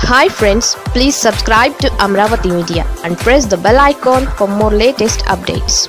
hi friends please subscribe to Amaravati media and press the bell icon for more latest updates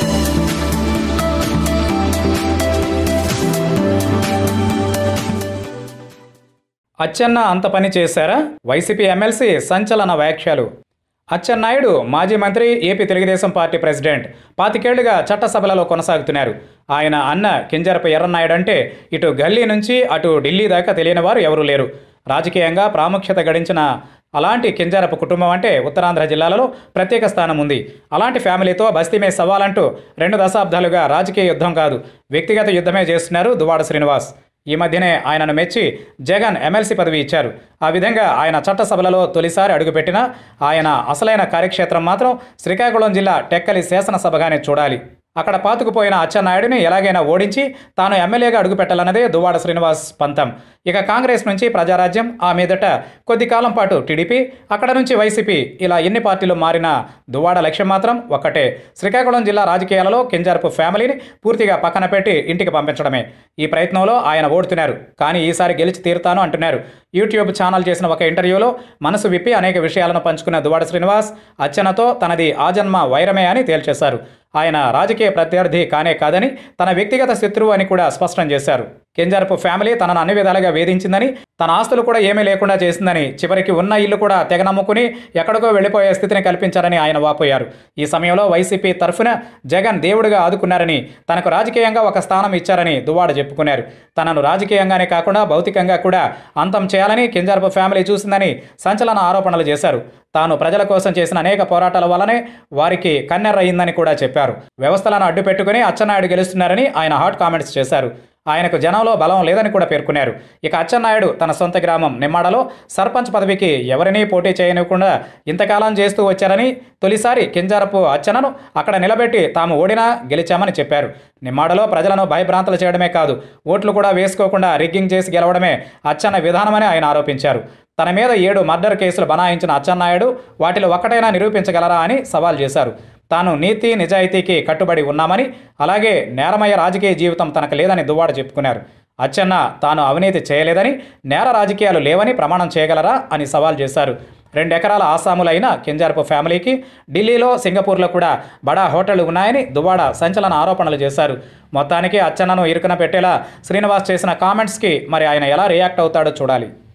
Atchanna అంత పని చేశారా YCP MLC సంచలన వ్యాఖ్యలు అచ్చెన్నాయుడు మాజీ మంత్రి ఏపీ తెలుగుదేశం పార్టీ ప్రెసిడెంట్ పాతికేళ్లుగా చట్టసభలలో కొనసాగుతున్నారు ఆయన అన్న కింజరపు ఎర్రన్నాయుడు అంటే ఇటు గల్లీ నుంచి అటు ఢిల్లీ దాకా తెలియని వారు ఎవరూ లేరు రాజకీయంగా ప్రాముఖ్యత గడించిన అలాంటి కింజరపు కుటుంబం అంటే ఉత్తరాంధ్ర జిల్లాలలో ప్రత్యేక స్థానం ఉంది అలాంటి ఫ్యామిలీతో బస్తీమే సవాలంటూ రెండు దశాబ్దాలుగా రాజకీయ యుద్ధం కాదు వ్యక్తిగత యుద్ధమే చేస్తున్నారు దువాడ శ్రీనివాస్ ఈ మధ్యనే ఆయనను మెచ్చి జగన్ ఎమ్మెల్సీ పదవి ఇచ్చారు ఆ విధంగా ఆయన చట్టసభలలో తొలిసారి అడుగుపెట్టిన ఆయన అసలైన కార్యక్షేత్రం మాత్రం శ్రీకాకుళం జిల్లా టెక్కలి శాసనసభగానే చూడాలి అక్కడ పాతుకుపోయిన అచ్చెన్నాయుడిని ఎలాగైనా ఓడించి తాను ఎమ్మెల్యేగా అడుగుపెట్టాలన్నదే దువ్వాడ శ్రీనివాస్ పంతం ఇక కాంగ్రెస్ నుంచి ప్రజారాజ్యం ఆ మీదట కొద్ది కాలం పాటు టీడీపీ అక్కడ నుంచి వైసీపీ ఇలా ఎన్ని పార్టీలు మారినా దువ్వాడ లక్ష్యం మాత్రం ఒక్కటే శ్రీకాకుళం జిల్లా రాజకీయాలలో కింజారపు ఫ్యామిలీని పూర్తిగా పక్కన పెట్టి ఇంటికి పంపించడమే ఈ ప్రయత్నంలో ఆయన ఓడుతున్నారు కానీ ఈసారి గెలిచి తీరుతాను అంటున్నారు యూట్యూబ్ ఛానల్ చేసిన ఒక ఇంటర్వ్యూలో మనసు విప్పి అనేక విషయాలను పంచుకున్న దువ్వాడ శ్రీనివాస్ అచ్చనతో తనది ఆజన్మ వైరమే అని తేల్చేశారు ఆయన రాజకీయ ప్రత్యర్థి కానే కాదని తన వ్యక్తిగత శత్రువు అని కూడా స్పష్టం చేశారు కెంజారపు ఫ్యామిలీ తనను అన్ని విధాలుగా వేధించిందని తన ఆస్తులు కూడా ఏమీ లేకుండా చేసిందని చివరికి ఉన్న ఇల్లు కూడా తెగ నమ్ముకుని ఎక్కడికో వెళ్ళిపోయే స్థితిని కల్పించారని ఆయన వాపోయారు ఈ సమయంలో వైసీపీ తరఫున జగన్ దేవుడిగా ఆదుకున్నారని తనకు రాజకీయంగా ఒక స్థానం ఇచ్చారని దువ్వాడ చెప్పుకున్నారు తనను రాజకీయంగానే కాకుండా భౌతికంగా కూడా అంతం చేయాలని కింజారపు ఫ్యామిలీ చూసిందని సంచలన ఆరోపణలు చేశారు తాను ప్రజల కోసం చేసిన అనేక పోరాటాల వల్లనే వారికి కన్నెర్రయిందని కూడా చెప్పారు వ్యవస్థలను అడ్డు పెట్టుకుని అచ్చెన్నాయుడు గెలుస్తున్నారని ఆయన హాట్ కామెంట్స్ చేశారు ఆయనకు జనంలో బలం లేదని కూడా పేర్కొన్నారు ఇక అచ్చెన్నాయుడు తన సొంత గ్రామం నిమ్మాడలో సర్పంచ్ పదవికి ఎవరినీ పోటీ చేయనివ్వకుండా ఇంతకాలం చేస్తూ వచ్చారని తొలిసారి కింజారపు అచ్చనను అక్కడ నిలబెట్టి తాము ఓడినా గెలిచామని చెప్పారు నిమ్మాడలో ప్రజలను భయభ్రాంతులు చేయడమే కాదు ఓట్లు కూడా వేసుకోకుండా రిగ్గింగ్ చేసి గెలవడమే అచ్చన్న విధానమని ఆయన ఆరోపించారు తన మీద ఏడు మర్డర్ కేసులు బనాయించిన అచ్చెన్నాయుడు వాటిలో ఒక్కటైనా నిరూపించగలరా అని సవాల్ చేశారు తాను నీతి నిజాయితీకి కట్టుబడి ఉన్నామని అలాగే నేరమయ రాజకీయ జీవితం తనకు లేదని దువ్వాడ చెప్పుకున్నారు అచ్చెన్న తాను అవినీతి చేయలేదని నేర రాజకీయాలు లేవని ప్రమాణం చేయగలరా అని సవాల్ చేశారు రెండెకరాల ఆసాములైన కింజారపు ఫ్యామిలీకి ఢిల్లీలో సింగపూర్లో కూడా బడా హోటళ్లు ఉన్నాయని దువ్వాడ సంచలన ఆరోపణలు చేశారు మొత్తానికి అచ్చెన్నను ఇరుకున పెట్టేలా శ్రీనివాస్ చేసిన కామెంట్స్కి మరి ఆయన ఎలా రియాక్ట్ అవుతాడో చూడాలి